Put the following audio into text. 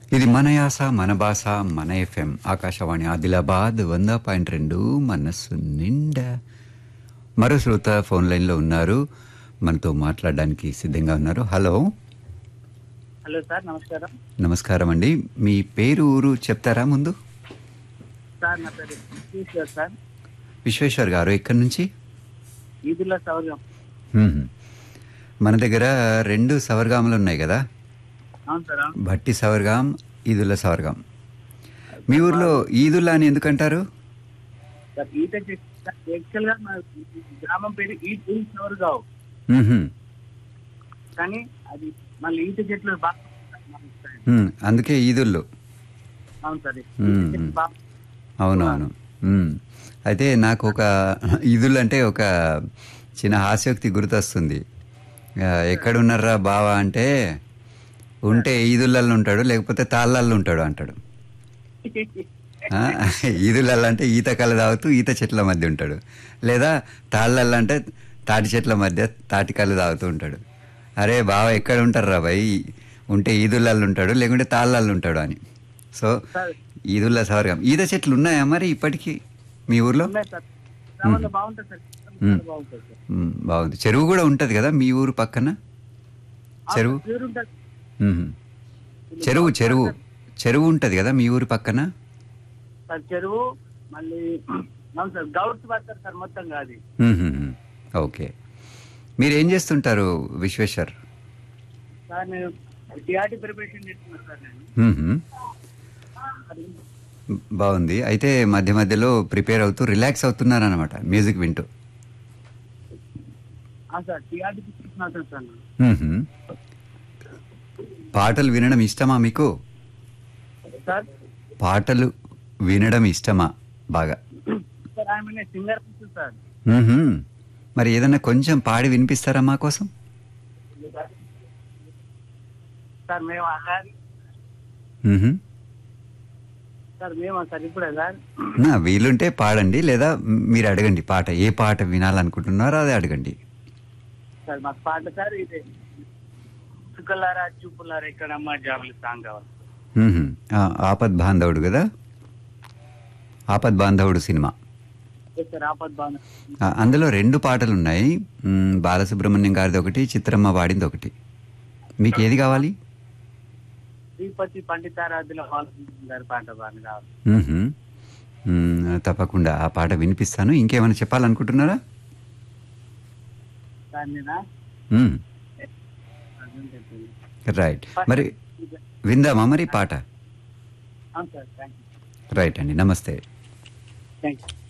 ఇది మన యాస మన భాష మన ఎఫ్ఎం ఆకాశవాణి ఆదిలాబాద్ వంద పాయింట్ రెండు మనస్సు నిండా మరో శ్రోత ఫోన్ లైన్లో ఉన్నారు మనతో మాట్లాడడానికి సిద్ధంగా ఉన్నారు హలో హలో సార్ నమస్కారం నమస్కారం అండి మీ పేరు ఊరు చెప్తారా ముందు సార్ నా పేరు ఈశ్వర్ సార్ విశ్వేశ్వర్ గారు ఎక్కడి నుంచి ఈదుల సౌర్యం హ్మ్. మన దగ్గర రెండు సవర్గాములు ఉన్నాయి కదా అవును సార్ అవును. భట్టి సవర్గాం ఈదుల సవర్గాం మీ ఊర్లో ఈదుల్లా అని ఎందుకంటారు సార్ ఈత యాక్చువల్ గా మా గ్రామం పేరు ఈ ఈ సౌర్గావ్ మ్హూ. కానీ అది మళ్ళీ ఈత చెట్లు బాగా ఉంటాయి మా side. మ్, అందుకే ఈదుళ్ళు అవును సార్ మ్మ్. ఈత చెట్లు బాగా అవునవును మ్. అయితే నాకు ఒక ఈదుళ్ళు అంటే ఒక చిన్న హాస్యోక్తి గుర్తొస్తుంది ఆ, ఎక్కడున్నారా బావా అంటే ఉంటే ఈదుళ్ళల్లో ఉంటాడు లేకపోతే తాళ్ళల్లో ఉంటాడు అంటాడు ఆ, ఈదులల్లా అంటే ఈత కళ తాగుతూ ఈత చెట్ల మధ్య ఉంటాడు లేదా తాళ్ళల్లో అంటే తాటి చెట్ల మధ్య తాటి కళ్ళు తాగుతూ ఉంటాడు అరే బావ ఎక్కడ ఉంటారు రా భయ్ ఉంటే ఈదులల్లో ఉంటాడు లేకుంటే తాళ్ళల్లో ఉంటాడు అని సో సార్ ఈదుల్లా సవర్గం ఈత చెట్లు ఉన్నాయా మరి ఇప్పటికీ మీ ఊర్లో ఉన్నాయి సార్ గ్రామంలో బాగుంటుంది సార్ మ్మ్. బాగుంటుంది సార్ మ్, బాగుంది చెరువు కూడా ఉంటుంది కదా మీ ఊరు పక్కన చెరువు ప్యూర్ ఉంటుంది మ్మ్. చెరువు చెరువు చెరువు ఉంటుంది కదా మీ ఊరు పక్కన సార్ చెరువు మళ్ళీ అవును సార్ గౌడ్స్ పడతారు సార్ మొత్తం కాదు మ్మ్. ఓకే మీరు ఏం చేస్తుంటారు విశ్వేశ్వర్ సార్ నేను టీఆర్టీ ప్రిపరేషన్ చేస్తున్నా సార్ నేను మ్మ్. అది బాగుంది అయితే మధ్య మధ్యలో ప్రిపేర్ అవుతూ రిలాక్స్ అవుతున్నారు అనమాట మ్యూజిక్ వింటూ ఆ సార్ టీఆర్టీ తీసుకున్నా సార్ నేను మ్మ్. పాటలు వినడం ఇష్టమా మీకు సార్ పాటలు వినడం ఇష్టమా బాగా సార్ ఆమె సింగర్ సార్ మ్మ్. మరి ఏదన్నా కొంచెం పాడి వినిపిస్తారా మా కోసం సార్ మేము సార్ మ్మ్. సార్ మేము సార్ ఇప్పుడే సార్ నా వీలుంటే పాడండి లేదా మీరు అడగండి పాట ఏ పాట వినాలనుకుంటున్నారో అదే అడగండి సార్ మాకు పాట సార్ ఇది చుక్కలారా చూపులారా ఎక్కడమ్మా జాబులు సాంగ్ కావాలి మ్మ్. ఆ, ఆపద్ బాంధవుడు కదా Aapadbandhavudu cinema yes sir ఆపద్ బాను ఆ, అందులో రెండు పాటలు ఉన్నాయి మ్, బాలసుబ్రహ్మణ్యం గారిది ఒకటి చిత్రమ్మ వాడింది ఒకటి మీకు ఏది కావాలి శ్రీపతి పండితారాధుల హాల్ గారి పాట బాగా కావాలి మ్మ్. మ్, తప్పకుండా ఆ పాట వినిపిస్తాను ఇంకేమైనా చెప్పాలనుకుంటున్నారా సార్ నేనా మ్మ్. అర్థం చెప్పింది. రైట్ మరి విందామా మరి పాట అవును సార్ థ్యాంక్ యూ రైట్ అండి నమస్తే థ్యాంక్ యూ